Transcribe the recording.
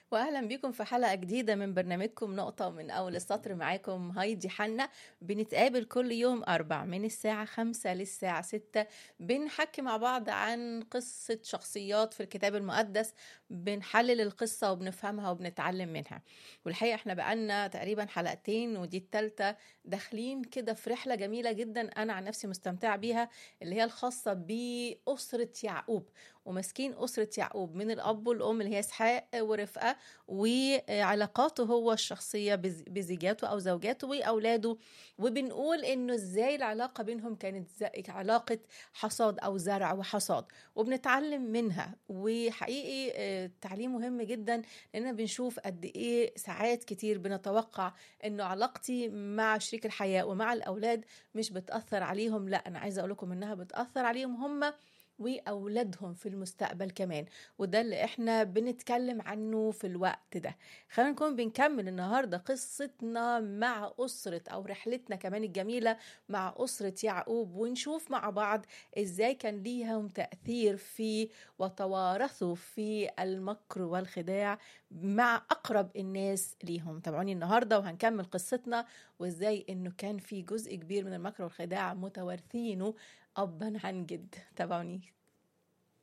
واهلا بيكم في حلقه جديده من برنامجكم نقطه من اول السطر معاكم هايدي حنا بنتقابل كل يوم اربع من الساعه خمسة للساعه ستة بنحكي مع بعض عن قصه شخصيات في الكتاب المقدس بنحلل القصه وبنفهمها وبنتعلم منها والحقيقه احنا بقالنا تقريبا حلقتين ودي التالتة داخلين كده في رحله جميله جدا انا عن نفسي مستمتعه بيها اللي هي الخاصه باسره يعقوب وماسكين أسرة يعقوب من الأب والأم اللي هي إسحاق ورفقة وعلاقاته هو الشخصية بزيجاته أو زوجاته وأولاده وبنقول إنه إزاي العلاقة بينهم كانت علاقة حصاد أو زرع وحصاد وبنتعلم منها وحقيقي تعليم مهم جدا لأننا بنشوف قد إيه ساعات كتير بنتوقع إنه علاقتي مع شريك الحياة ومع الأولاد مش بتأثر عليهم لا أنا عايزة أقول لكم إنها بتأثر عليهم هم واولادهم في المستقبل كمان وده اللي احنا بنتكلم عنه في الوقت ده خلينا نكون بنكمل النهارده قصتنا مع اسره او رحلتنا كمان الجميله مع اسره يعقوب ونشوف مع بعض ازاي كان ليهم تاثير في وتوارثوا في المكر والخداع مع اقرب الناس ليهم تابعوني النهارده وهنكمل قصتنا وازاي انه كان في جزء كبير من المكر والخداع متوارثينه أبا عن جد تابعوني